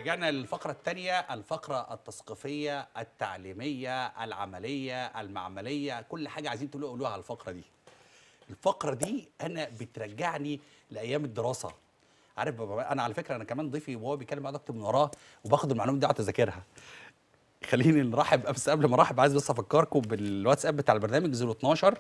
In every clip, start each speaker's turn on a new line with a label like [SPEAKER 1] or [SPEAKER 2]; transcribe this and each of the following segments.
[SPEAKER 1] رجعنا للفقرة الثانية الفقرة التثقيفية التعليمية العملية المعملية كل حاجة عايزين تقولوا قولوها على الفقرة دي الفقرة دي أنا بترجعني لأيام الدراسة عارف بابا أنا على فكرة أنا كمان ضيفي وهو بيتكلم معايا أكتب من وراه وباخد المعلومة دي أقعد أذاكرها خليني نرحب بس قبل ما ارحب عايز بس افكركم بالواتساب بتاع البرنامج 012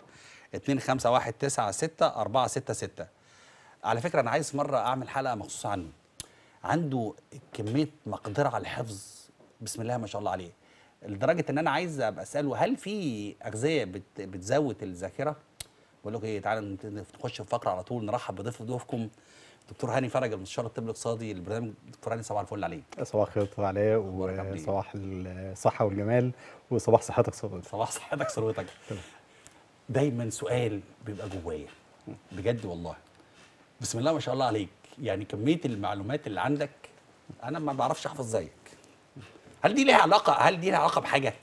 [SPEAKER 1] 25196 466 على فكره انا عايز مره اعمل حلقه مخصوصه عنه عنده كميه مقدره على الحفظ بسم الله ما شاء الله عليه لدرجه ان انا عايز ابقى اساله هل في اغذيه بت بتزود الذاكره بقول لكم ايه تعالى نخش في فقره على طول نرحب بضيف ضيوفكم دكتور هاني فرج المستشار الطب الاقتصادي البرنامج دكتور هاني صباح الفل عليك
[SPEAKER 2] صباح الخير دكتور علاء
[SPEAKER 1] أخبارك عامل إيه؟
[SPEAKER 2] وصباح الصحة والجمال وصباح صحتك صباح
[SPEAKER 1] صباح صحتك ثروتك دايما سؤال بيبقى جوايا بجد والله بسم الله ما شاء الله عليك يعني كميه المعلومات اللي عندك انا ما بعرفش احفظ زيك هل دي ليها علاقه هل دي ليها علاقه بحاجه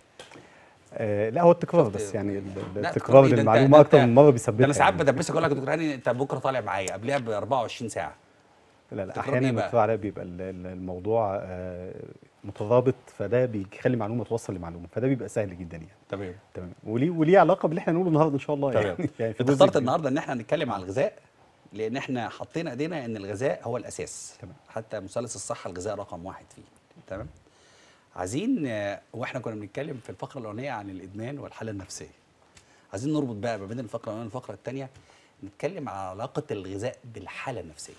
[SPEAKER 2] آه لا هو التكرار
[SPEAKER 1] شفت-
[SPEAKER 2] بس يعني ال- ال-
[SPEAKER 1] لا،
[SPEAKER 2] التكرار
[SPEAKER 1] إيه ده أنت-
[SPEAKER 2] للمعلومة
[SPEAKER 1] ده
[SPEAKER 2] أكتر
[SPEAKER 1] أنت-
[SPEAKER 2] من مرة
[SPEAKER 1] ده
[SPEAKER 2] بيثبتها
[SPEAKER 1] انا ساعات
[SPEAKER 2] يعني.
[SPEAKER 1] بدبسك اقول لك يا دكتور هاني انت بكره طالع معايا قبلها ب 24 ساعه
[SPEAKER 2] لا لا
[SPEAKER 1] تكرار
[SPEAKER 2] أحيانا
[SPEAKER 1] إيه بقى؟
[SPEAKER 2] دكتور علاء بيبقى ال- ال- الموضوع آه مترابط فده بيخلي معلومة توصل لمعلومة فده بيبقى سهل جدا يعني
[SPEAKER 1] تمام
[SPEAKER 2] تمام وليه وليه علاقة باللي احنا هنقوله النهارده إن شاء الله
[SPEAKER 1] تمام
[SPEAKER 2] يعني, يعني في
[SPEAKER 1] انت
[SPEAKER 2] جزء
[SPEAKER 1] اخترت
[SPEAKER 2] كبير.
[SPEAKER 1] النهارده ان احنا هنتكلم على الغذاء لان احنا حطينا ايدينا ان الغذاء هو الاساس
[SPEAKER 2] تمام.
[SPEAKER 1] حتى مثلث الصحه الغذاء رقم واحد فيه تمام عايزين آه، واحنا كنا بنتكلم في الفقره الاولانيه عن الادمان والحاله النفسيه عايزين نربط بقى ما بين الفقره الاولانيه والفقره الثانيه نتكلم على علاقه الغذاء بالحاله النفسيه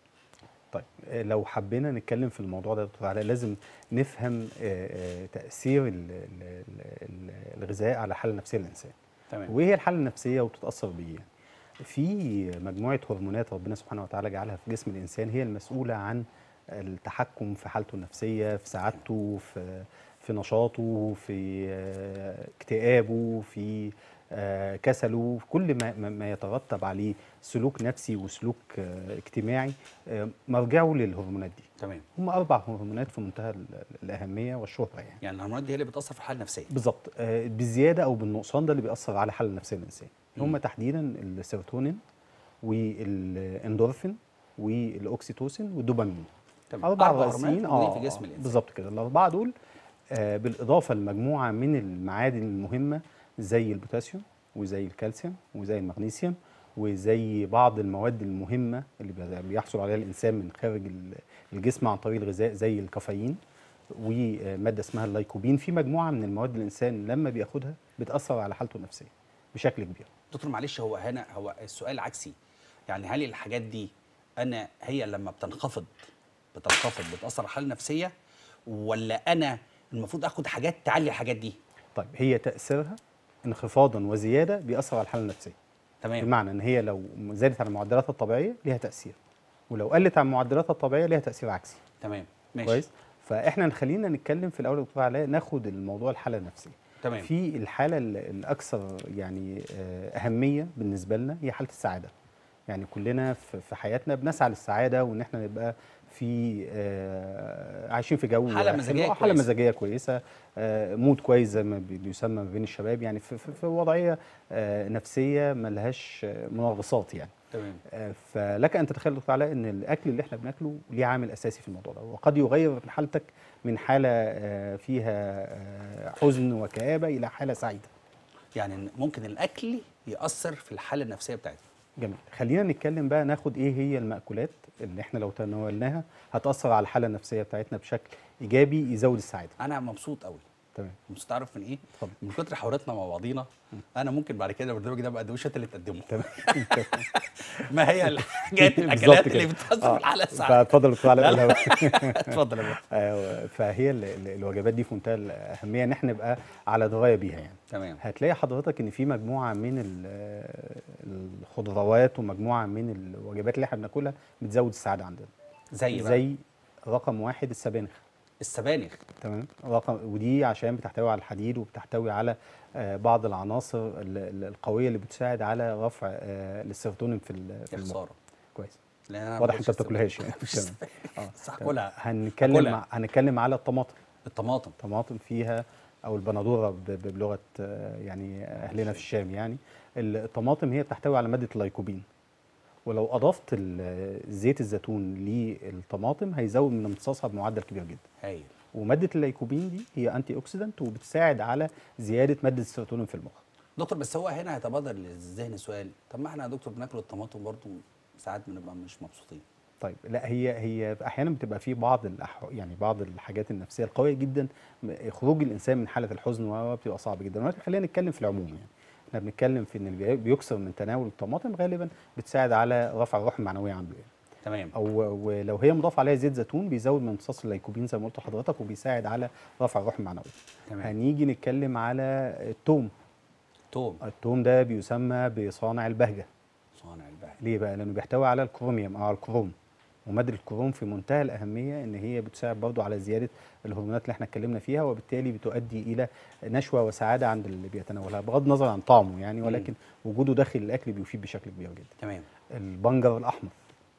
[SPEAKER 2] طيب آه، لو حبينا نتكلم في الموضوع ده يا دكتور علاء لازم نفهم آه، آه، تأثير ال- ال- ال- الغذاء على الحالة النفسية للإنسان
[SPEAKER 1] تمام
[SPEAKER 2] وايه هي الحاله النفسيه وبتتاثر بايه يعني في مجموعه هرمونات ربنا سبحانه وتعالى جعلها في جسم الانسان هي المسؤوله عن التحكم في حالته النفسيه في سعادته في في نشاطه في آه، اكتئابه في آه، كسله في كل ما ما- ما يترتب عليه سلوك نفسي وسلوك آه، اجتماعي آه، مرجعه للهرمونات دي
[SPEAKER 1] تمام
[SPEAKER 2] هم اربع هرمونات في منتهى ال- الاهميه والشهره يعني
[SPEAKER 1] يعني الهرمونات دي هي اللي بتاثر في الحاله النفسيه
[SPEAKER 2] بالظبط آه، بالزياده او بالنقصان ده اللي بيأثر على الحاله النفسيه للانسان
[SPEAKER 1] مم.
[SPEAKER 2] هم تحديدا السيروتونين والاندورفين والاوكسيتوسين والدوبامين
[SPEAKER 1] تمام
[SPEAKER 2] اربع
[SPEAKER 1] أربع
[SPEAKER 2] رئيسيين
[SPEAKER 1] هرمونات موجودين في جسم الانسان
[SPEAKER 2] بالظبط كده الاربعه دول آه، بالاضافه لمجموعه من المعادن المهمه زي البوتاسيوم وزي الكالسيوم وزي المغنيسيوم وزي بعض المواد المهمه اللي بي- بيحصل عليها الانسان من خارج ال- الجسم عن طريق الغذاء زي الكافيين وماده اسمها اللايكوبين في مجموعه من المواد الانسان لما بياخدها بتاثر على حالته النفسيه بشكل كبير
[SPEAKER 1] دكتور معلش هو هنا هو السؤال عكسي يعني هل الحاجات دي انا هي لما بتنخفض بتنخفض بتاثر على الحاله النفسيه ولا انا المفروض اخد حاجات تعلي الحاجات دي
[SPEAKER 2] طيب هي تاثيرها انخفاضا وزياده بيأثر على الحاله النفسيه
[SPEAKER 1] تمام
[SPEAKER 2] بمعنى ان هي لو زادت على المعدلات الطبيعيه ليها تاثير ولو قلت عن المعدلات الطبيعيه ليها تاثير عكسي
[SPEAKER 1] تمام ماشي
[SPEAKER 2] كويس فاحنا خلينا نتكلم في الاول يا دكتور علاء ناخد الموضوع الحاله النفسيه
[SPEAKER 1] تمام
[SPEAKER 2] في الحاله ال- الاكثر يعني آه، اهميه بالنسبه لنا هي حاله السعاده يعني كلنا في في حياتنا بنسعى للسعاده وان احنا نبقى في آه، عايشين في جو
[SPEAKER 1] حالة
[SPEAKER 2] حلو،
[SPEAKER 1] مزاجية
[SPEAKER 2] آه، حاله
[SPEAKER 1] كويسة.
[SPEAKER 2] مزاجيه كويسه آه، مود كويس زي ما بي- بيسمى ما بين الشباب يعني في, في, في وضعيه آه، نفسيه ملهاش آه، منغصات يعني
[SPEAKER 1] تمام
[SPEAKER 2] آه، فلك ان تتخيل دكتور علاء ان الاكل اللي احنا بناكله ليه عامل اساسي في الموضوع ده وقد يغير من حالتك من حاله آه، فيها آه، حزن وكآبه الى حاله سعيده
[SPEAKER 1] يعني ممكن الاكل ياثر في الحاله النفسيه بتاعتي
[SPEAKER 2] جميل خلينا نتكلم بقى ناخد ايه هي المأكولات اللي احنا لو تناولناها هتأثر على الحالة النفسية بتاعتنا بشكل إيجابي يزود السعادة
[SPEAKER 1] انا مبسوط قوي
[SPEAKER 2] تمام
[SPEAKER 1] مبسوط تعرف من ايه
[SPEAKER 2] اتفضل.
[SPEAKER 1] من كتر حواراتنا مع بعضينا انا ممكن بعد كده البرنامج ده بقى دوشات اللي تقدمه
[SPEAKER 2] تمام
[SPEAKER 1] ما هي الحاجات
[SPEAKER 2] بالظبط
[SPEAKER 1] الاكلات
[SPEAKER 2] كده.
[SPEAKER 1] اللي بتاثر
[SPEAKER 2] آه،
[SPEAKER 1] في الحاله السعاده
[SPEAKER 2] فاتفضل دكتور علاء
[SPEAKER 1] لا، لا.
[SPEAKER 2] قولها بقى.
[SPEAKER 1] اتفضل يا باشا
[SPEAKER 2] آه، فهي ال- ال- الوجبات دي في منتهى الأهمية إن احنا نبقى على دراية بيها يعني
[SPEAKER 1] تمام
[SPEAKER 2] هتلاقي حضرتك ان في مجموعه من ال- الخضروات ومجموعه من الوجبات اللي احنا بناكلها بتزود السعاده عندنا
[SPEAKER 1] زي بقى
[SPEAKER 2] زي رقم واحد السبانخ
[SPEAKER 1] السبانخ
[SPEAKER 2] تمام رقم ودي عشان بتحتوي على الحديد وبتحتوي على آه، بعض العناصر ال- ال- القويه اللي بتساعد على رفع آه، السيروتونين في ال- في
[SPEAKER 1] يا
[SPEAKER 2] المخ
[SPEAKER 1] خساره
[SPEAKER 2] كويس
[SPEAKER 1] لأن أنا ما
[SPEAKER 2] واضح
[SPEAKER 1] باكلش
[SPEAKER 2] انت بتاكلهاش يعني
[SPEAKER 1] مش
[SPEAKER 2] تمام. اه
[SPEAKER 1] صح
[SPEAKER 2] تمام.
[SPEAKER 1] كلها
[SPEAKER 2] هنتكلم
[SPEAKER 1] أكلها.
[SPEAKER 2] مع هنتكلم على الطماطم
[SPEAKER 1] الطماطم
[SPEAKER 2] طماطم فيها او البندوره ب- ب- بلغه آه، يعني اهلنا في الشام يعني الطماطم هي بتحتوي على ماده اللايكوبين ولو اضفت ال- زيت الزيتون للطماطم هيزود من امتصاصها بمعدل كبير جدا
[SPEAKER 1] هايل
[SPEAKER 2] وماده الليكوبين دي هي انتي اوكسيدنت وبتساعد على زياده ماده السيروتونين في المخ
[SPEAKER 1] دكتور بس هو هنا هيتبادر للذهن سؤال طب ما احنا يا دكتور بناكل الطماطم برضو ساعات بنبقى مش مبسوطين
[SPEAKER 2] طيب لا هي هي احيانا بتبقى في بعض الأح... يعني بعض الحاجات النفسيه القويه جدا م- خروج الانسان من حاله الحزن و بتبقى صعب جدا ولكن خلينا نتكلم في العموم يعني احنا بنتكلم في ان اللي بي- بيكسر من تناول الطماطم غالبا بتساعد على رفع الروح المعنويه عنده يعني
[SPEAKER 1] تمام
[SPEAKER 2] او ولو هي مضاف عليها زيت زيتون بيزود من امتصاص الليكوبين زي ما قلت لحضرتك وبيساعد على رفع الروح المعنويه
[SPEAKER 1] تمام
[SPEAKER 2] هنيجي نتكلم على التوم
[SPEAKER 1] توم
[SPEAKER 2] التوم ده بيسمى بصانع البهجه
[SPEAKER 1] صانع البهجه
[SPEAKER 2] ليه بقى؟ لأنه بيحتوي على الكروميوم أو على الكروم ومادة الكروم في منتهى الأهمية إن هي بتساعد برضو على زيادة الهرمونات اللي احنا اتكلمنا فيها وبالتالي بتؤدي إلى نشوة وسعادة عند اللي بيتناولها بغض النظر عن طعمه يعني ولكن وجوده داخل الأكل بيفيد بشكل كبير جدا.
[SPEAKER 1] تمام
[SPEAKER 2] البنجر الأحمر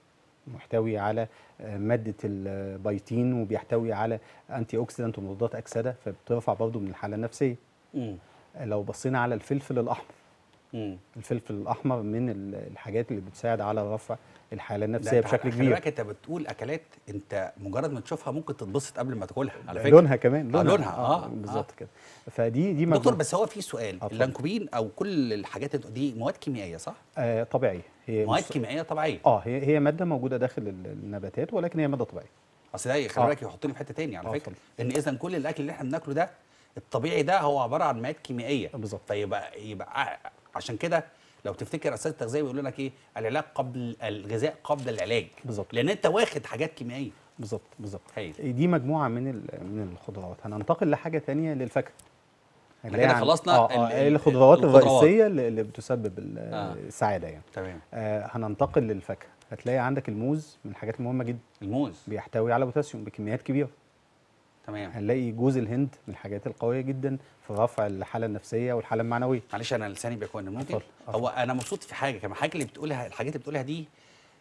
[SPEAKER 2] محتوي على آه، مادة البيتين وبيحتوي على أنتي أوكسيدانت ومضادات أكسدة فبترفع برضو من الحالة النفسية.
[SPEAKER 1] امم
[SPEAKER 2] لو بصينا على الفلفل الأحمر
[SPEAKER 1] امم
[SPEAKER 2] الفلفل الاحمر من ال- الحاجات اللي بتساعد على رفع الحاله
[SPEAKER 1] لا،
[SPEAKER 2] النفسيه
[SPEAKER 1] انت
[SPEAKER 2] بشكل
[SPEAKER 1] خلي
[SPEAKER 2] كبير
[SPEAKER 1] بالك انت بتقول اكلات انت مجرد ما تشوفها ممكن تتبسط قبل ما تاكلها على فكره
[SPEAKER 2] لونها كمان
[SPEAKER 1] آه، لونها، آه،
[SPEAKER 2] بالظبط
[SPEAKER 1] آه.
[SPEAKER 2] كده فدي دي
[SPEAKER 1] دكتور
[SPEAKER 2] مجموعة-
[SPEAKER 1] بس هو في سؤال
[SPEAKER 2] اتفضل.
[SPEAKER 1] اللانكوبين او كل الحاجات دي مواد كيميائيه صح؟
[SPEAKER 2] آه طبيعيه هي
[SPEAKER 1] مواد
[SPEAKER 2] مش-
[SPEAKER 1] كيميائيه طبيعيه
[SPEAKER 2] اه هي هي ماده موجوده داخل ال- النباتات ولكن هي ماده طبيعيه
[SPEAKER 1] اصل ده خلي
[SPEAKER 2] آه.
[SPEAKER 1] بالك يحطني في حته تاني على
[SPEAKER 2] آه،
[SPEAKER 1] فكره
[SPEAKER 2] اتفضل.
[SPEAKER 1] ان اذا كل الاكل اللي احنا بناكله ده الطبيعي ده هو عباره عن مواد كيميائيه
[SPEAKER 2] بالظبط.
[SPEAKER 1] فيبقى يبقى ع- عشان كده لو تفتكر اساس التغذيه بيقول لك ايه العلاج قبل الغذاء قبل العلاج
[SPEAKER 2] بالظبط.
[SPEAKER 1] لان انت واخد حاجات كيميائيه
[SPEAKER 2] بالظبط بالظبط
[SPEAKER 1] هايل.
[SPEAKER 2] دي مجموعه من ال- من الخضروات هننتقل لحاجه تانية للفاكهه
[SPEAKER 1] احنا
[SPEAKER 2] هنلاقي
[SPEAKER 1] كده
[SPEAKER 2] عن-
[SPEAKER 1] خلصنا
[SPEAKER 2] آه
[SPEAKER 1] ال-
[SPEAKER 2] آه
[SPEAKER 1] ال-
[SPEAKER 2] الخضروات
[SPEAKER 1] الخضروات.
[SPEAKER 2] الرئيسيه اللي اللي بتسبب ال-
[SPEAKER 1] آه.
[SPEAKER 2] السعاده يعني
[SPEAKER 1] تمام
[SPEAKER 2] آه هننتقل للفاكهه هتلاقي عندك الموز من الحاجات المهمه جدا
[SPEAKER 1] الموز
[SPEAKER 2] بيحتوي على بوتاسيوم بكميات كبيره
[SPEAKER 1] تمام
[SPEAKER 2] هنلاقي جوز الهند من الحاجات القويه جدا في رفع الحاله النفسيه والحاله المعنويه
[SPEAKER 1] معلش انا لساني بيكون ممكن
[SPEAKER 2] اتفضل،
[SPEAKER 1] هو انا مبسوط في حاجه كمان الحاجات اللي بتقولها الحاجات اللي بتقولها دي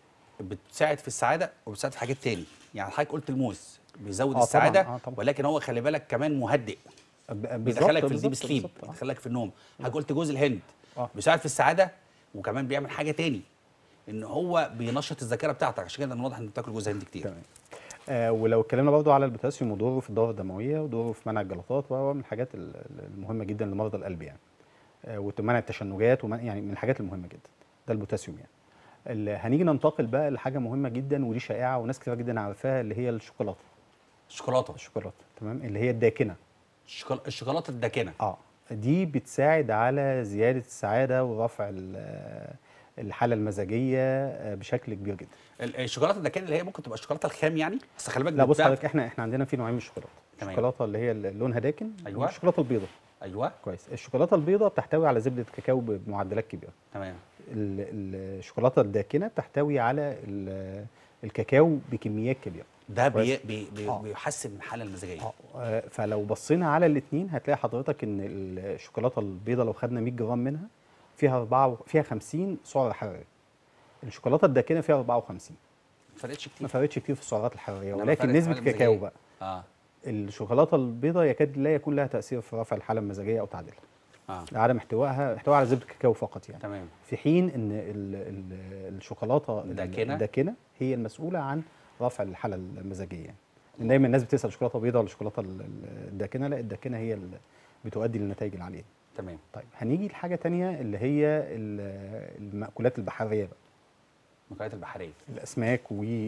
[SPEAKER 1] بتساعد في السعاده وبتساعد في حاجات تاني يعني حضرتك قلت الموز بيزود
[SPEAKER 2] آه طبعاً،
[SPEAKER 1] السعاده
[SPEAKER 2] آه طبعاً.
[SPEAKER 1] ولكن هو خلي بالك كمان مهدئ
[SPEAKER 2] ب- بالظبط-
[SPEAKER 1] بيدخلك في الديب
[SPEAKER 2] بالظبط-
[SPEAKER 1] سليب
[SPEAKER 2] بالظبط، آه.
[SPEAKER 1] بيدخلك في النوم حضرتك قلت جوز الهند
[SPEAKER 2] آه.
[SPEAKER 1] بيساعد في السعاده وكمان بيعمل حاجه تاني ان هو بينشط الذاكره بتاعتك عشان كده من واضح انك بتاكل جوز هند كتير
[SPEAKER 2] تمام آه ولو اتكلمنا برضو على البوتاسيوم ودوره في الدوره الدمويه ودوره في منع الجلطات وهو من الحاجات ال- ال- المهمه جدا لمرضى القلب يعني آه ومنع التشنجات ومنع يعني من الحاجات المهمه جدا ده البوتاسيوم يعني ال- هنيجي ننتقل بقى لحاجه مهمه جدا ودي شائعه وناس كتير جدا عارفاها اللي هي الشوكولاته
[SPEAKER 1] الشوكولاته
[SPEAKER 2] الشوكولاته تمام اللي هي الداكنه
[SPEAKER 1] الشوكولا- الشوكولاته الداكنه
[SPEAKER 2] اه دي بتساعد على زياده السعاده ورفع ال- الحاله المزاجيه آه، بشكل كبير جدا
[SPEAKER 1] ال- الشوكولاته الداكنه اللي هي ممكن تبقى الشوكولاته الخام يعني بس خلي بالك
[SPEAKER 2] لا بص
[SPEAKER 1] بتتباع-
[SPEAKER 2] حضرتك احنا احنا عندنا في نوعين من الشوكولاته
[SPEAKER 1] تمام.
[SPEAKER 2] الشوكولاته اللي هي اللي لونها داكن
[SPEAKER 1] أيوة.
[SPEAKER 2] والشوكولاته البيضاء
[SPEAKER 1] ايوه
[SPEAKER 2] كويس الشوكولاته البيضاء بتحتوي على زبده كاكاو بمعدلات كبيره
[SPEAKER 1] تمام
[SPEAKER 2] ال- ال- الشوكولاته الداكنه بتحتوي على ال- الكاكاو بكميات كبيره
[SPEAKER 1] ده بي
[SPEAKER 2] كويس.
[SPEAKER 1] بي بي
[SPEAKER 2] آه.
[SPEAKER 1] بيحسن من الحاله المزاجيه
[SPEAKER 2] اه آه، فلو بصينا على الاثنين هتلاقي حضرتك ان الشوكولاته البيضاء لو خدنا 100 جرام منها فيها 4 فيها 50 سعر حراري الشوكولاته الداكنه فيها 54
[SPEAKER 1] ما فرقتش
[SPEAKER 2] ما
[SPEAKER 1] كتير
[SPEAKER 2] فرقتش كتير في السعرات الحراريه
[SPEAKER 1] إنما
[SPEAKER 2] ولكن
[SPEAKER 1] فرقت
[SPEAKER 2] نسبه
[SPEAKER 1] الحالة
[SPEAKER 2] كاكاو
[SPEAKER 1] المزاجية.
[SPEAKER 2] بقى
[SPEAKER 1] اه
[SPEAKER 2] الشوكولاته البيضاء يكاد لا يكون لها تاثير في رفع الحاله المزاجيه او تعديلها
[SPEAKER 1] اه
[SPEAKER 2] لعدم احتوائها احتواء على زبده كاكاو فقط يعني
[SPEAKER 1] تمام
[SPEAKER 2] في حين ان ال ال الشوكولاته ال-
[SPEAKER 1] الداكنة؟
[SPEAKER 2] الداكنه هي المسؤوله عن رفع الحاله المزاجيه يعني لأن دايما الناس بتسال شوكولاته بيضاء ولا شوكولاته ال- ال- الداكنه لا الداكنه هي اللي بتؤدي للنتائج العاليه
[SPEAKER 1] تمام
[SPEAKER 2] طيب هنيجي لحاجه تانية اللي هي ال- المأكولات البحريه بقى
[SPEAKER 1] المأكولات البحريه
[SPEAKER 2] الاسماك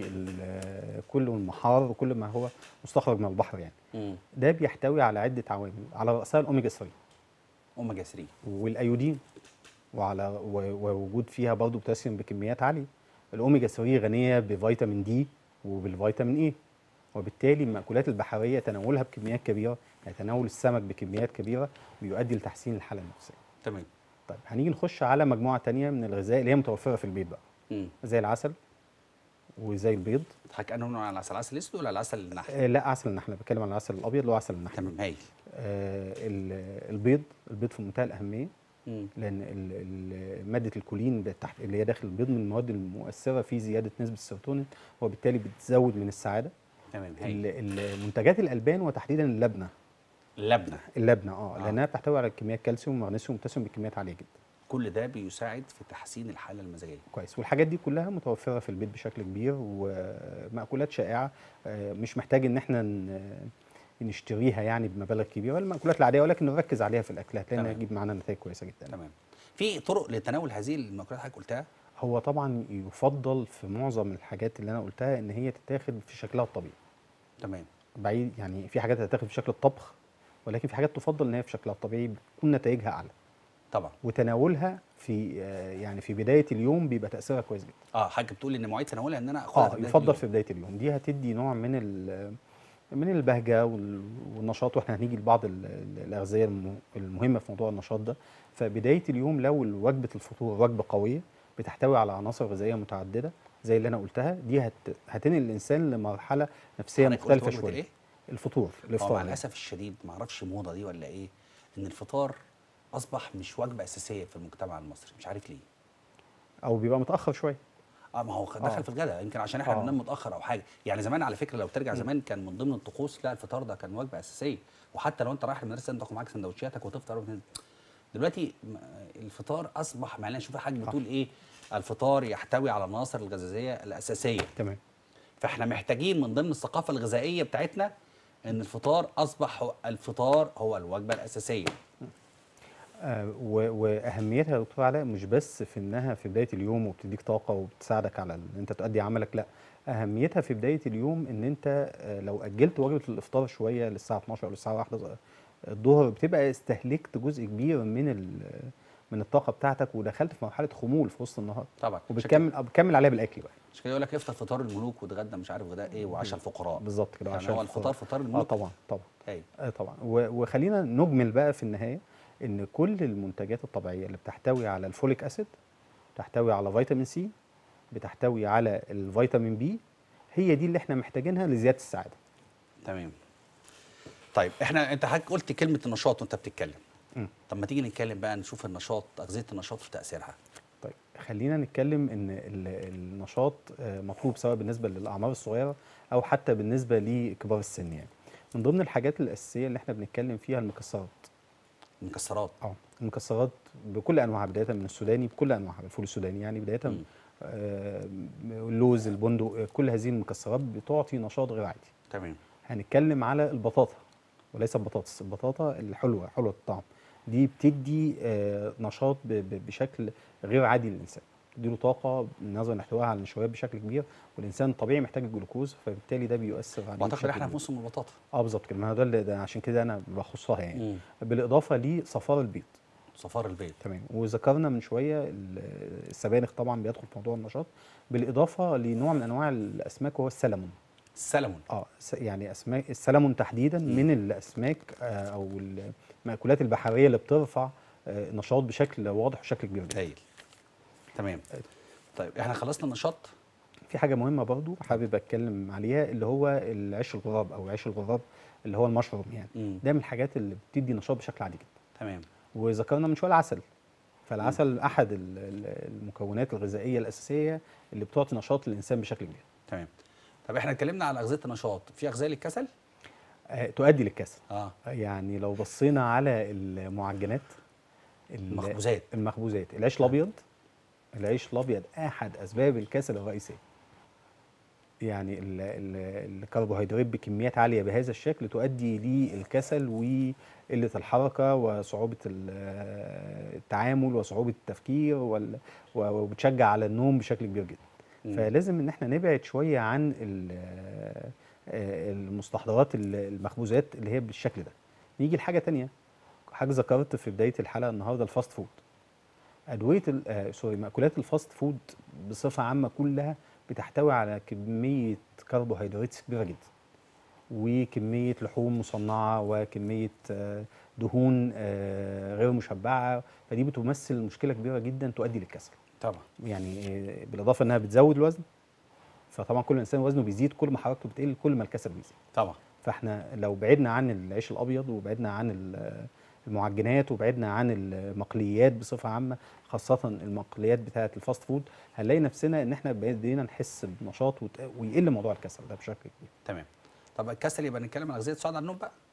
[SPEAKER 2] وكل المحار وكل ما هو مستخرج من البحر يعني
[SPEAKER 1] امم
[SPEAKER 2] ده بيحتوي على عده عوامل على راسها الاوميجا 3
[SPEAKER 1] اوميجا 3
[SPEAKER 2] والايودين وعلى و- ووجود فيها برضه بوتاسيوم بكميات عاليه الاوميجا 3 غنيه بفيتامين دي وبالفيتامين اي وبالتالي المأكولات البحريه تناولها بكميات كبيره يعني تناول السمك بكميات كبيره بيؤدي لتحسين الحاله النفسيه
[SPEAKER 1] تمام
[SPEAKER 2] طيب هنيجي نخش على مجموعه تانية من الغذاء اللي هي متوفره في البيت بقى
[SPEAKER 1] امم
[SPEAKER 2] زي العسل وزي البيض
[SPEAKER 1] حضرتك انه نوع على العسل العسل الاسود ولا العسل النحل
[SPEAKER 2] آه لا عسل النحل أنا بتكلم عن العسل الابيض اللي هو عسل النحل
[SPEAKER 1] تمام هايل
[SPEAKER 2] آه ال- البيض البيض في منتهى الاهميه
[SPEAKER 1] امم
[SPEAKER 2] لان ال- ال- ماده الكولين بتحت اللي هي داخل البيض من المواد المؤثره في زياده نسبه السيروتونين وبالتالي بتزود من السعاده
[SPEAKER 1] تمام هايل
[SPEAKER 2] ال- ال- منتجات الالبان وتحديدا اللبنه
[SPEAKER 1] اللبنه
[SPEAKER 2] اللبنه اه
[SPEAKER 1] آه.
[SPEAKER 2] لانها بتحتوي على كميات كالسيوم ومغنيسيوم وبوتاسيوم بكميات عاليه جدا
[SPEAKER 1] كل ده بيساعد في تحسين الحاله المزاجيه
[SPEAKER 2] كويس والحاجات دي كلها متوفره في البيت بشكل كبير ومأكولات شائعه آه، مش محتاج ان احنا ن- نشتريها يعني بمبالغ كبيره المأكولات العاديه ولكن نركز عليها في الاكلات لانها
[SPEAKER 1] تمام.
[SPEAKER 2] تجيب معانا نتائج كويسه جدا
[SPEAKER 1] تمام في طرق لتناول هذه المأكولات اللي حضرتك قلتها
[SPEAKER 2] هو طبعا يفضل في معظم الحاجات اللي انا قلتها ان هي تتاخد في شكلها الطبيعي
[SPEAKER 1] تمام
[SPEAKER 2] بعيد يعني في حاجات هتتاخد في شكل الطبخ ولكن في حاجات تفضل ان هي في شكلها الطبيعي بتكون نتائجها اعلى
[SPEAKER 1] طبعا
[SPEAKER 2] وتناولها في آه، يعني في بدايه اليوم بيبقى تاثيرها كويس جدا
[SPEAKER 1] اه حضرتك بتقول ان مواعيد تناولها ان انا اخدها
[SPEAKER 2] اه
[SPEAKER 1] في بداية
[SPEAKER 2] يفضل
[SPEAKER 1] اليوم.
[SPEAKER 2] في بدايه اليوم دي هتدي نوع من ال من البهجه وال- والنشاط واحنا هنيجي لبعض ال- ال- الاغذيه الم- المهمه في موضوع النشاط ده فبدايه اليوم لو وجبه الفطور وجبه قويه بتحتوي على عناصر غذائيه متعدده زي اللي انا قلتها دي هت هتنقل الانسان لمرحله نفسيه
[SPEAKER 1] حضرتك قلت
[SPEAKER 2] مختلفه
[SPEAKER 1] وجبة
[SPEAKER 2] شويه
[SPEAKER 1] الايه؟
[SPEAKER 2] الفطور
[SPEAKER 1] هو
[SPEAKER 2] الافطار
[SPEAKER 1] مع
[SPEAKER 2] يعني.
[SPEAKER 1] الاسف الشديد ما اعرفش موضه دي ولا ايه ان الفطار اصبح مش وجبه اساسيه في المجتمع المصري مش عارف ليه
[SPEAKER 2] او بيبقى متاخر شويه
[SPEAKER 1] اه ما هو دخل
[SPEAKER 2] آه.
[SPEAKER 1] في الغداء يمكن عشان احنا
[SPEAKER 2] آه.
[SPEAKER 1] بننام متاخر او حاجه يعني زمان على فكره لو ترجع زمان كان من ضمن الطقوس لا الفطار ده كان وجبه اساسيه وحتى لو انت رايح المدرسه انت تاخد معاك سندوتشاتك وتفطر وتنزل. دلوقتي م- الفطار اصبح معلش شوف حاجه بتقول ايه الفطار يحتوي على العناصر الغذائيه الاساسيه
[SPEAKER 2] تمام
[SPEAKER 1] فاحنا محتاجين من ضمن الثقافه الغذائيه بتاعتنا ان الفطار اصبح هو الفطار هو الوجبه الاساسيه
[SPEAKER 2] آه، و- واهميتها يا دكتور علاء مش بس في انها في بدايه اليوم وبتديك طاقه وبتساعدك على ان انت تؤدي عملك لا اهميتها في بدايه اليوم ان انت آه، لو اجلت وجبه الافطار شويه للساعه 12 او للساعه 1 الظهر بتبقى استهلكت جزء كبير من ال- من الطاقه بتاعتك ودخلت في مرحله خمول في وسط النهار
[SPEAKER 1] طبعا
[SPEAKER 2] وبتكمل آه، بتكمل عليها بالاكل بقى
[SPEAKER 1] مش كده يقول لك افطر فطار الملوك واتغدى مش عارف غداء ايه وعشاء الفقراء
[SPEAKER 2] بالظبط كده
[SPEAKER 1] يعني
[SPEAKER 2] عشان
[SPEAKER 1] هو الفطار فطار
[SPEAKER 2] اه
[SPEAKER 1] الملوك
[SPEAKER 2] طبعا طبعا
[SPEAKER 1] ايوه
[SPEAKER 2] آه طبعا و- وخلينا نجمل بقى في النهايه ان كل المنتجات الطبيعيه اللي بتحتوي على الفوليك اسيد بتحتوي على فيتامين سي بتحتوي على الفيتامين بي هي دي اللي احنا محتاجينها لزياده السعاده
[SPEAKER 1] تمام طيب احنا انت حضرتك قلت كلمه النشاط وانت بتتكلم
[SPEAKER 2] مم.
[SPEAKER 1] طب ما تيجي نتكلم بقى نشوف النشاط اغذيه النشاط في تاثيرها
[SPEAKER 2] طيب خلينا نتكلم ان ال- النشاط آه، مطلوب سواء بالنسبه للاعمار الصغيره او حتى بالنسبه لكبار السن يعني من ضمن الحاجات الاساسيه اللي احنا بنتكلم فيها المكسرات
[SPEAKER 1] المكسرات
[SPEAKER 2] اه المكسرات بكل انواعها بدايه من السوداني بكل انواعها الفول السوداني يعني بدايه
[SPEAKER 1] مم.
[SPEAKER 2] آه، اللوز البندق آه، كل هذه المكسرات بتعطي نشاط غير عادي
[SPEAKER 1] تمام
[SPEAKER 2] هنتكلم على البطاطا وليس البطاطس البطاطا الحلوه حلوه الطعم دي بتدي آه، نشاط ب- ب- بشكل غير عادي للانسان تديله طاقه نظرا لاحتوائها على النشويات بشكل كبير والانسان الطبيعي محتاج الجلوكوز فبالتالي ده بيؤثر عليه
[SPEAKER 1] واعتقد
[SPEAKER 2] بشكل
[SPEAKER 1] احنا في
[SPEAKER 2] كبير.
[SPEAKER 1] موسم البطاطا
[SPEAKER 2] اه بالظبط كده ما هو ده, اللي- ده عشان كده انا بخصها يعني
[SPEAKER 1] مم.
[SPEAKER 2] بالاضافه لصفار البيض
[SPEAKER 1] صفار البيض
[SPEAKER 2] تمام وذكرنا من شويه ال- السبانخ طبعا بيدخل في موضوع النشاط بالاضافه لنوع من انواع الاسماك وهو السلمون
[SPEAKER 1] السلمون
[SPEAKER 2] اه س- يعني اسماك السلمون تحديدا
[SPEAKER 1] مم.
[SPEAKER 2] من الاسماك آه او المأكولات البحريه اللي بترفع آه نشاط بشكل واضح وشكل كبير جدا
[SPEAKER 1] هايل تمام طيب احنا خلصنا النشاط
[SPEAKER 2] في حاجه مهمه برضو حابب اتكلم عليها اللي هو العيش الغراب او عيش الغراب اللي هو المشروم يعني
[SPEAKER 1] مم.
[SPEAKER 2] ده من الحاجات اللي بتدي نشاط بشكل عادي جدا
[SPEAKER 1] تمام
[SPEAKER 2] وذكرنا من شويه العسل فالعسل احد ال- ال- المكونات الغذائيه الاساسيه اللي بتعطي نشاط للانسان بشكل كبير
[SPEAKER 1] تمام طب احنا اتكلمنا على اغذيه النشاط في اغذيه للكسل
[SPEAKER 2] آه تؤدي للكسل
[SPEAKER 1] اه
[SPEAKER 2] يعني لو بصينا على المعجنات ال-
[SPEAKER 1] المخبوزات
[SPEAKER 2] المخبوزات العيش الابيض العيش الابيض احد اسباب الكسل الرئيسيه يعني ال- ال- الكربوهيدرات بكميات عاليه بهذا الشكل تؤدي للكسل وقله الحركه وصعوبه ال- التعامل وصعوبه التفكير وال- وبتشجع على النوم بشكل كبير جدا
[SPEAKER 1] مم.
[SPEAKER 2] فلازم ان احنا نبعد شويه عن ال- آه، المستحضرات ال- المخبوزات اللي هي بالشكل ده نيجي لحاجه تانية حاجه ذكرت في بدايه الحلقه النهارده الفاست فود ادويه ال- آه سوري مأكولات الفاست فود بصفه عامه كلها بتحتوي على كميه كربوهيدرات كبيره جدا وكميه لحوم مصنعه وكميه آه، دهون آه، غير مشبعه فدي بتمثل مشكله كبيره جدا تؤدي للكسل
[SPEAKER 1] طبعا
[SPEAKER 2] يعني آه، بالاضافه انها بتزود الوزن فطبعا كل انسان وزنه بيزيد كل ما حركته بتقل كل ما الكسل بيزيد
[SPEAKER 1] طبعا
[SPEAKER 2] فاحنا لو بعدنا عن العيش الابيض وبعدنا عن ال- المعجنات وبعدنا عن المقليات بصفه عامه خاصه المقليات بتاعه الفاست فود هنلاقي نفسنا ان احنا بدينا نحس بنشاط وت- ويقل موضوع الكسل ده بشكل كبير
[SPEAKER 1] تمام طب الكسل يبقى نتكلم عن اغذيه تساعد على النوم بقى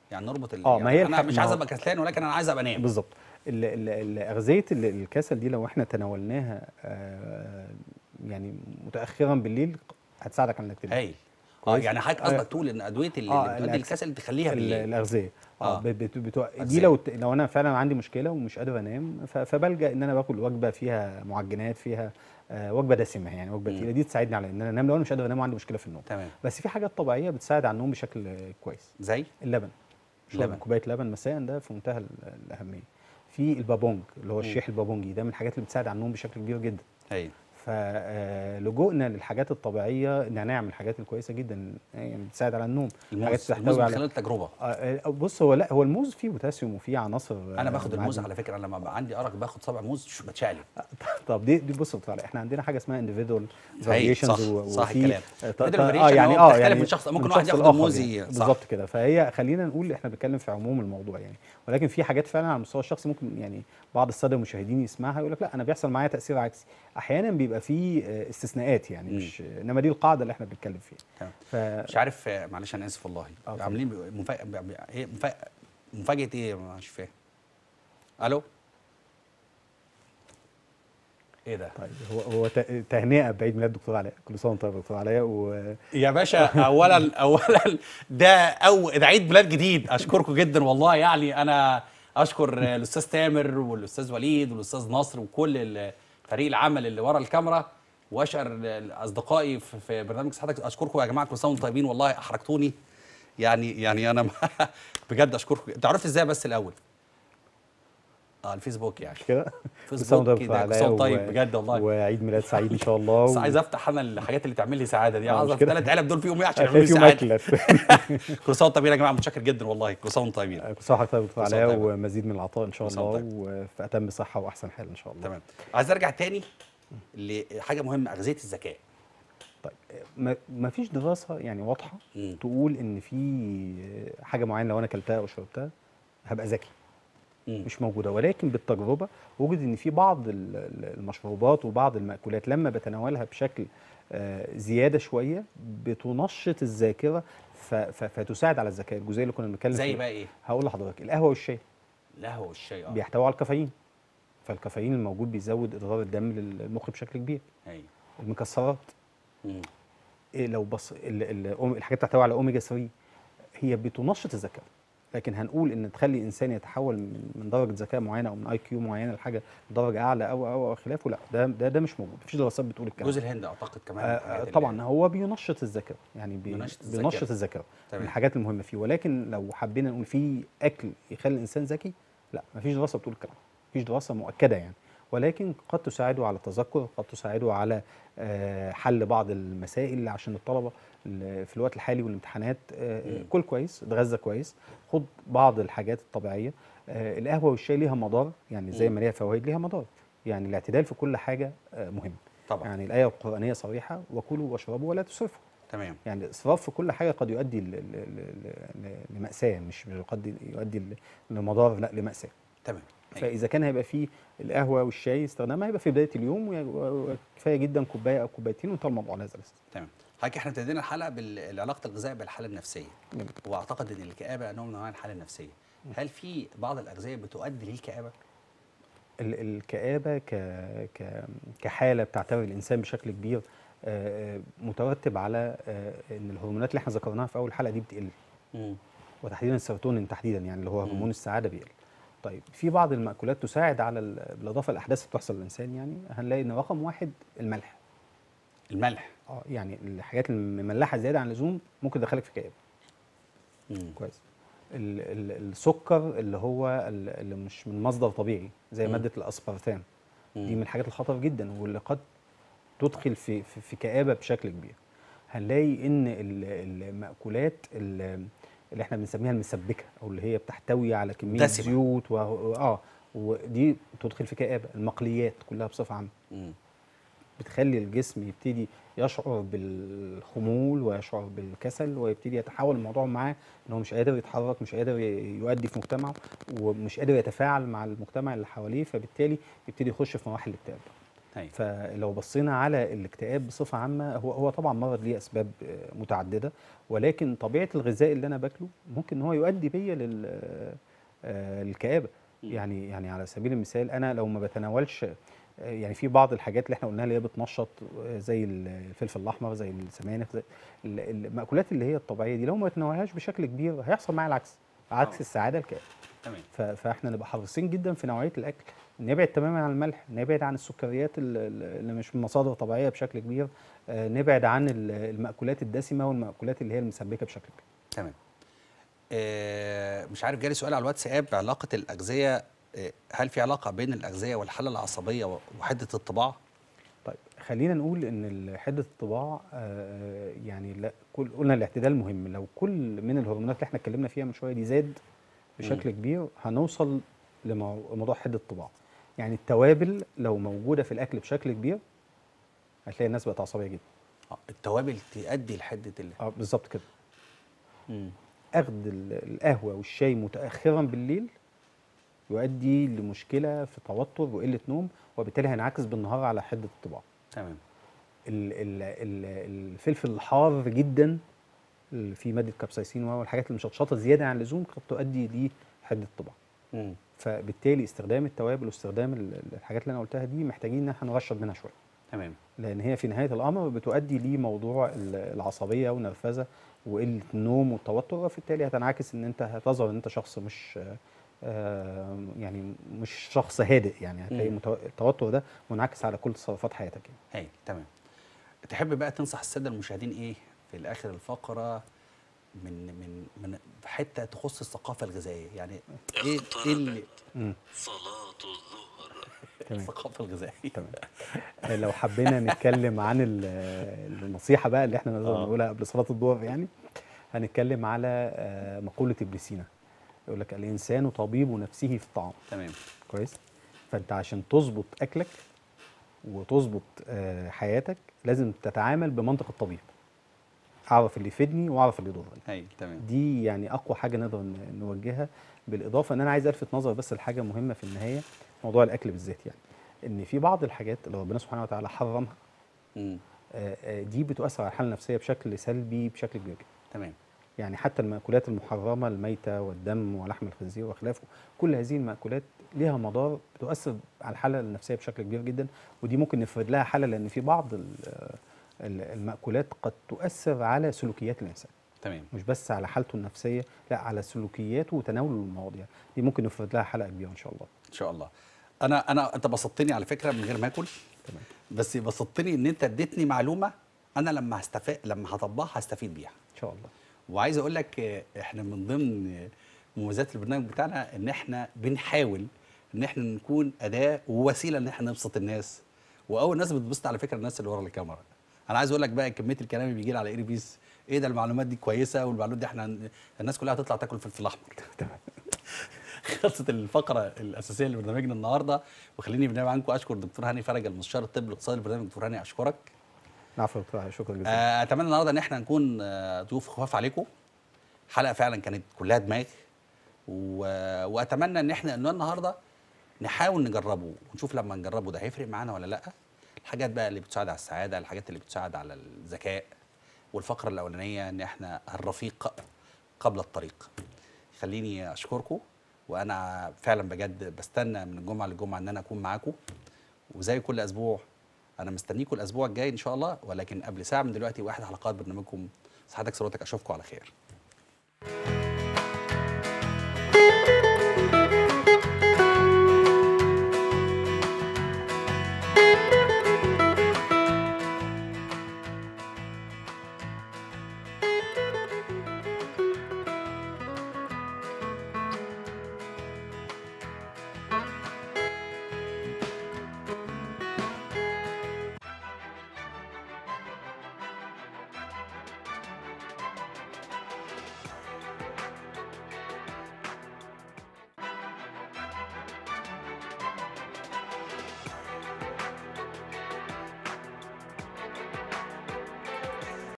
[SPEAKER 1] يعني نربط ال...
[SPEAKER 2] آه، ما
[SPEAKER 1] يعني
[SPEAKER 2] هي
[SPEAKER 1] انا
[SPEAKER 2] الح-
[SPEAKER 1] مش
[SPEAKER 2] ما
[SPEAKER 1] عايز
[SPEAKER 2] هو-
[SPEAKER 1] ابقى كسلان ولكن انا عايز ابقى انام
[SPEAKER 2] بالظبط ال- ال- ال- اغذيه ال- الكسل دي لو احنا تناولناها آه، يعني متاخرا بالليل هتساعدك على انك تنام
[SPEAKER 1] هايل اه
[SPEAKER 2] كويس.
[SPEAKER 1] يعني حضرتك
[SPEAKER 2] آه.
[SPEAKER 1] قصدك تقول ان ادويه اللي,
[SPEAKER 2] آه،
[SPEAKER 1] اللي بتؤدي
[SPEAKER 2] الأكس-
[SPEAKER 1] الكسل تخليها
[SPEAKER 2] ال-
[SPEAKER 1] بالليل
[SPEAKER 2] الاغذيه اه
[SPEAKER 1] آه.
[SPEAKER 2] ب- بت- بتو...
[SPEAKER 1] أغذية.
[SPEAKER 2] دي لو ت- لو انا فعلا عندي مشكله ومش قادر انام ف- فبلجا ان انا باكل وجبه فيها معجنات فيها آه وجبه دسمه يعني وجبه
[SPEAKER 1] مم.
[SPEAKER 2] تقيله دي تساعدني على ان انا انام لو انا مش قادر انام وعندي مشكله في النوم
[SPEAKER 1] تمام
[SPEAKER 2] بس في حاجات طبيعيه بتساعد على النوم بشكل آه، كويس
[SPEAKER 1] زي
[SPEAKER 2] اللبن شرب
[SPEAKER 1] لبن.
[SPEAKER 2] كوبايه لبن مساء ده في منتهى ال- الاهميه في البابونج اللي هو الشيح البابونجي ده من الحاجات اللي بتساعد على النوم بشكل كبير جدا
[SPEAKER 1] هايل
[SPEAKER 2] فلجوءنا للحاجات الطبيعيه النعناع من الحاجات الكويسه جدا يعني بتساعد على النوم
[SPEAKER 1] الموز
[SPEAKER 2] حاجات
[SPEAKER 1] الموز
[SPEAKER 2] بتحتوي
[SPEAKER 1] من
[SPEAKER 2] على
[SPEAKER 1] خلال التجربه
[SPEAKER 2] آه، آه، بص هو لا هو الموز فيه بوتاسيوم وفيه عناصر
[SPEAKER 1] انا باخد الموز
[SPEAKER 2] معادن.
[SPEAKER 1] على فكره لما بقى عندي ارق باخد صابع موز شو بتشالي
[SPEAKER 2] طب دي دي بص بص احنا عندنا حاجه اسمها individual
[SPEAKER 1] هاي،
[SPEAKER 2] variations
[SPEAKER 1] صح،
[SPEAKER 2] و-
[SPEAKER 1] صح
[SPEAKER 2] وفي-
[SPEAKER 1] الكلام.
[SPEAKER 2] آه، ط-
[SPEAKER 1] individual
[SPEAKER 2] ط-
[SPEAKER 1] variation
[SPEAKER 2] يعني
[SPEAKER 1] هو
[SPEAKER 2] اه
[SPEAKER 1] بتختلف
[SPEAKER 2] يعني
[SPEAKER 1] من شخص- ممكن
[SPEAKER 2] من
[SPEAKER 1] واحد
[SPEAKER 2] شخص
[SPEAKER 1] ياخد
[SPEAKER 2] لآخر
[SPEAKER 1] الموز
[SPEAKER 2] يعني.
[SPEAKER 1] ي- صح.
[SPEAKER 2] بالظبط كده فهي خلينا نقول احنا بنتكلم في عموم الموضوع يعني ولكن في حاجات فعلا على المستوى الشخصي ممكن يعني بعض الساده المشاهدين يسمعها يقول لك لا انا بيحصل معايا تاثير عكسي احيانا بيبقى في آه، استثناءات يعني
[SPEAKER 1] مم.
[SPEAKER 2] مش انما دي القاعده اللي احنا بنتكلم فيها
[SPEAKER 1] تمام.
[SPEAKER 2] ف
[SPEAKER 1] مش عارف آه، معلش انا اسف والله
[SPEAKER 2] آه، اتفضل.
[SPEAKER 1] عاملين مفاجاه ايه مفاجاه مفاجاه ايه مش فاهم الو ايه ده
[SPEAKER 2] طيب هو هو ت- تهنئه بعيد ميلاد دكتور علاء كل سنه وانت طيب يا دكتور علاء و
[SPEAKER 1] يا باشا اولا اولا ده او ده عيد ميلاد جديد اشكركم جدا والله يعني انا اشكر الاستاذ تامر والاستاذ وليد والاستاذ نصر وكل ال- فريق العمل اللي ورا الكاميرا واشكر اصدقائي في في برنامج صحتك اشكركم يا جماعه كل سنه وانتم طيبين والله احرجتوني يعني يعني انا بجد اشكركم انت عرفت ازاي بس الاول اه الفيسبوك يعني
[SPEAKER 2] مش كده كل
[SPEAKER 1] فيسبوك
[SPEAKER 2] سنه وانت
[SPEAKER 1] كده،
[SPEAKER 2] طيب
[SPEAKER 1] كل سنة طيب بجد والله.
[SPEAKER 2] وعيد ميلاد سعيد ان شاء الله
[SPEAKER 1] بس
[SPEAKER 2] و-
[SPEAKER 1] عايز افتح انا الحاجات اللي تعمل لي سعاده دي
[SPEAKER 2] آه،
[SPEAKER 1] عايز
[SPEAKER 2] مش كده؟
[SPEAKER 1] الثلاث علب دول فيهم ايه عشان يعملوا
[SPEAKER 2] هتلاقي
[SPEAKER 1] لي
[SPEAKER 2] فيهم
[SPEAKER 1] سعاده
[SPEAKER 2] اكلت
[SPEAKER 1] كل سنه وانتم طيبين يا جماعه متشكر جدا والله كل سنه وانتم طيبين
[SPEAKER 2] كل سنه وحضرتك طيب يا دكتور
[SPEAKER 1] كل سنة
[SPEAKER 2] علاء
[SPEAKER 1] طيب.
[SPEAKER 2] ومزيد من العطاء ان شاء
[SPEAKER 1] كل سنة
[SPEAKER 2] الله
[SPEAKER 1] طيب.
[SPEAKER 2] وفي اتم صحه واحسن حال ان شاء الله
[SPEAKER 1] تمام عايز ارجع تاني لحاجه مهمه اغذيه الذكاء
[SPEAKER 2] طيب ما ما فيش دراسه يعني واضحه
[SPEAKER 1] مم.
[SPEAKER 2] تقول ان في حاجه معينه لو انا اكلتها او شربتها هبقى ذكي
[SPEAKER 1] مم.
[SPEAKER 2] مش موجوده ولكن بالتجربه وجد ان في بعض ال- ال- المشروبات وبعض المأكولات لما بتناولها بشكل آه، زياده شويه بتنشط الذاكره ف- ف- فتساعد على الذكاء الجزئيه اللي كنا بنتكلم
[SPEAKER 1] زي
[SPEAKER 2] فيها.
[SPEAKER 1] بقى ايه
[SPEAKER 2] هقول لحضرتك القهوه والشاي
[SPEAKER 1] القهوه والشاي اه
[SPEAKER 2] بيحتوي على الكافيين فالكافيين الموجود بيزود اضرار الدم للمخ بشكل كبير
[SPEAKER 1] ايوه
[SPEAKER 2] المكسرات
[SPEAKER 1] مم.
[SPEAKER 2] إيه لو بص ال- ال- الأوم- الحاجات بتحتوي على اوميجا 3 هي بتنشط الذكاء لكن هنقول ان تخلي انسان يتحول من من درجه ذكاء معينه او من اي كيو معينه لحاجه درجه اعلى او او, أو خلافه لا ده ده, ده مش موجود مفيش دراسات بتقول الكلام
[SPEAKER 1] جوز
[SPEAKER 2] ده.
[SPEAKER 1] الهند اعتقد كمان
[SPEAKER 2] آه
[SPEAKER 1] من
[SPEAKER 2] آه
[SPEAKER 1] الحاجات اللي-
[SPEAKER 2] طبعا هو بينشط الذاكره يعني بي
[SPEAKER 1] بينشط الذاكرة.
[SPEAKER 2] بينشط الذاكره من
[SPEAKER 1] تمام.
[SPEAKER 2] الحاجات المهمه فيه ولكن لو حبينا نقول في اكل يخلي الانسان ذكي لا مفيش دراسه بتقول الكلام مفيش دراسه مؤكده يعني ولكن قد تساعده على التذكر قد تساعده على آه، حل بعض المسائل عشان الطلبه ال- في الوقت الحالي والامتحانات آه،
[SPEAKER 1] مم.
[SPEAKER 2] كل كويس اتغذى كويس خد بعض الحاجات الطبيعيه آه، القهوه والشاي ليها مضار يعني زي
[SPEAKER 1] مم.
[SPEAKER 2] ما ليها فوائد ليها مضار يعني الاعتدال في كل حاجه آه، مهم
[SPEAKER 1] طبعا
[SPEAKER 2] يعني الايه القرانيه صريحه وكلوا واشربوا ولا تسرفوا
[SPEAKER 1] تمام
[SPEAKER 2] يعني الاسراف في كل حاجه قد يؤدي ل- ل- ل- ل- لماساه مش مش قد يؤدي ل- لمضار لا لماساه
[SPEAKER 1] تمام أيوة.
[SPEAKER 2] فاذا كان هيبقى فيه القهوه والشاي استخدامها هيبقى في بدايه اليوم وي- وكفايه جدا كوبايه او كوبايتين وانتهى الموضوع على هذا الاساس
[SPEAKER 1] تمام حضرتك احنا ابتدينا الحلقه بالعلاقه الغذاء بالحاله النفسيه
[SPEAKER 2] جميل.
[SPEAKER 1] واعتقد ان الكآبه نوع من انواع الحاله النفسيه هل في بعض الاغذيه بتؤدي للكآبه
[SPEAKER 2] ال- الكآبة ك... ك... كحالة بتعتبر الإنسان بشكل كبير آه، آه، مترتب على آه، إن الهرمونات اللي احنا ذكرناها في أول حلقة دي بتقل
[SPEAKER 1] مم.
[SPEAKER 2] وتحديدا السيروتونين تحديدا يعني اللي هو
[SPEAKER 1] مم.
[SPEAKER 2] هرمون السعادة بيقل طيب في بعض المأكولات تساعد على ال- بالإضافة للأحداث اللي بتحصل للإنسان يعني هنلاقي إن رقم واحد الملح
[SPEAKER 1] الملح
[SPEAKER 2] اه يعني الحاجات المملحة زيادة عن اللزوم ممكن تدخلك في كآبة
[SPEAKER 1] مم.
[SPEAKER 2] كويس ال ال السكر اللي هو ال- اللي مش من مصدر طبيعي زي
[SPEAKER 1] مم.
[SPEAKER 2] مادة الأسبرتام دي
[SPEAKER 1] مم.
[SPEAKER 2] من الحاجات الخطر جدا واللي قد تدخل في في, في كآبة بشكل كبير هنلاقي ان ال- المأكولات ال- اللي احنا بنسميها المسبكة او اللي هي بتحتوي على كمية
[SPEAKER 1] دسمة.
[SPEAKER 2] زيوت و... اه ودي تدخل في كآبة المقليات كلها بصفة عامة
[SPEAKER 1] مم.
[SPEAKER 2] بتخلي الجسم يبتدي يشعر بالخمول ويشعر بالكسل ويبتدي يتحول الموضوع معاه ان هو مش قادر يتحرك مش قادر ي- يؤدي في مجتمعه ومش قادر يتفاعل مع المجتمع اللي حواليه فبالتالي يبتدي يخش في مراحل الاكتئاب
[SPEAKER 1] هاي.
[SPEAKER 2] فلو بصينا على الاكتئاب بصفه عامه هو هو طبعا مرض ليه اسباب آه، متعدده ولكن طبيعه الغذاء اللي انا باكله ممكن ان هو يؤدي بيا لل آه، للكآبه
[SPEAKER 1] مم.
[SPEAKER 2] يعني يعني على سبيل المثال انا لو ما بتناولش آه، يعني في بعض الحاجات اللي احنا قلناها اللي هي بتنشط آه، زي الفلفل الاحمر زي السبانخ زي ال- المأكولات اللي هي الطبيعيه دي لو ما بتناولهاش بشكل كبير هيحصل معايا العكس عكس
[SPEAKER 1] آه.
[SPEAKER 2] السعاده الكآبه
[SPEAKER 1] تمام
[SPEAKER 2] ف- فاحنا نبقى حريصين جدا في نوعيه الاكل نبعد تماما عن الملح نبعد عن السكريات ال- ال- اللي مش من مصادر طبيعيه بشكل كبير آه، نبعد عن ال- المأكولات الدسمه والمأكولات اللي هي المسبكه بشكل كبير
[SPEAKER 1] تمام آه مش عارف جالي سؤال على الواتساب علاقه الاغذيه آه هل في علاقه بين الاغذيه والحاله العصبيه وحده الطباع
[SPEAKER 2] طيب خلينا نقول ان ال- حده الطباع آه، يعني لا كل قلنا الاعتدال مهم لو كل من الهرمونات اللي احنا اتكلمنا فيها من شويه دي زاد بشكل كبير هنوصل لموضوع حده الطباع يعني التوابل لو موجوده في الاكل بشكل كبير هتلاقي الناس بقت عصبيه جدا
[SPEAKER 1] آه التوابل تؤدي لحده ال
[SPEAKER 2] اه بالظبط كده
[SPEAKER 1] مم.
[SPEAKER 2] اخذ ال- القهوه والشاي متاخرا بالليل يؤدي لمشكله في توتر وقله نوم وبالتالي هينعكس بالنهار على حده الطباع
[SPEAKER 1] تمام
[SPEAKER 2] ال- ال- ال- الفلفل الحار جدا اللي فيه ماده كابسايسين والحاجات المشطشطه زياده عن اللزوم قد تؤدي لحده الطباع
[SPEAKER 1] مم.
[SPEAKER 2] فبالتالي استخدام التوابل واستخدام ال- ال- الحاجات اللي انا قلتها دي محتاجين ان احنا نرشد منها شويه
[SPEAKER 1] تمام
[SPEAKER 2] لان هي في نهايه الامر بتؤدي لموضوع ال- العصبيه والنرفزه وقله النوم والتوتر وبالتالي هتنعكس ان انت هتظهر ان انت شخص مش آه، يعني مش شخص هادئ يعني هتلاقي
[SPEAKER 1] مم.
[SPEAKER 2] متو- التوتر ده منعكس على كل تصرفات حياتك يعني.
[SPEAKER 1] هاي تمام تحب بقى تنصح الساده المشاهدين ايه في الاخر الفقره من من من حته تخص الثقافه الغذائيه يعني ايه ايه اللي
[SPEAKER 2] مم.
[SPEAKER 3] صلاة الظهر
[SPEAKER 2] تمام
[SPEAKER 1] الثقافه الغذائيه
[SPEAKER 2] تمام آه، لو حبينا نتكلم عن ال- النصيحه بقى اللي احنا نقدر
[SPEAKER 1] آه.
[SPEAKER 2] نقولها قبل صلاه الظهر يعني هنتكلم على آه، مقوله ابن سينا يقول لك الانسان طبيب نفسه في الطعام
[SPEAKER 1] تمام
[SPEAKER 2] كويس فانت عشان تظبط اكلك وتظبط آه، حياتك لازم تتعامل بمنطق الطبيب اعرف اللي يفيدني واعرف اللي يضرني
[SPEAKER 1] هاي تمام
[SPEAKER 2] دي يعني اقوى حاجه نقدر ن- نوجهها بالاضافه ان انا عايز الفت نظر بس لحاجه مهمه في النهايه موضوع الاكل بالذات يعني ان في بعض الحاجات اللي ربنا سبحانه وتعالى حرمها
[SPEAKER 1] مم.
[SPEAKER 2] آه، آه، دي بتؤثر على الحاله النفسيه بشكل سلبي بشكل كبير جدا
[SPEAKER 1] تمام
[SPEAKER 2] يعني حتى المأكولات المحرمة الميتة والدم ولحم الخنزير وخلافه كل هذه المأكولات لها مضار بتؤثر على الحالة النفسية بشكل كبير جدا ودي ممكن نفرد لها حالة لأن في بعض ال- ال- المأكولات قد تؤثر على سلوكيات الإنسان
[SPEAKER 1] تمام
[SPEAKER 2] مش بس على حالته النفسية لا على سلوكياته وتناوله للمواضيع دي ممكن نفرد لها حلقة كبيرة إن شاء الله
[SPEAKER 1] ان شاء الله انا انا انت بسطتني على فكره من غير ما اكل
[SPEAKER 2] تمام
[SPEAKER 1] بس بسطتني ان انت اديتني معلومه انا لما هستفاد لما هطبقها هستفيد بيها
[SPEAKER 2] إن شاء الله
[SPEAKER 1] وعايز اقول لك آه، احنا من ضمن آه، مميزات البرنامج بتاعنا ان احنا بنحاول ان احنا نكون اداه ووسيله ان احنا نبسط الناس واول ناس بتبسط على فكره الناس اللي ورا الكاميرا انا عايز اقول لك بقى كميه الكلام اللي بيجي لي على ايري بيس ايه ده المعلومات دي كويسه والمعلومات دي احنا الناس كلها هتطلع تاكل فلفل احمر
[SPEAKER 2] تمام
[SPEAKER 1] خلصت الفقره الاساسيه لبرنامجنا النهارده وخليني بالنيابه عنكم اشكر الدكتور هاني فرج المستشار الطبي الاقتصادي للبرنامج دكتور هاني اشكرك
[SPEAKER 2] عفوا دكتور، شكرا جزيلا
[SPEAKER 1] آه، اتمنى النهارده ان احنا نكون آه، ضيوف خفاف عليكم حلقه فعلا كانت كلها دماغ و... واتمنى ان احنا ان النهارده نحاول نجربه ونشوف لما نجربه ده هيفرق معانا ولا لا الحاجات بقى اللي بتساعد على السعاده الحاجات اللي بتساعد على الذكاء والفقره الاولانيه ان احنا الرفيق قبل الطريق خليني اشكركم وانا فعلا بجد بستنى من الجمعه للجمعه ان انا اكون معاكم وزي كل اسبوع انا مستنيكم الاسبوع الجاي ان شاء الله ولكن قبل ساعه من دلوقتي واحد حلقات برنامجكم صحتك ثروتك اشوفكم على خير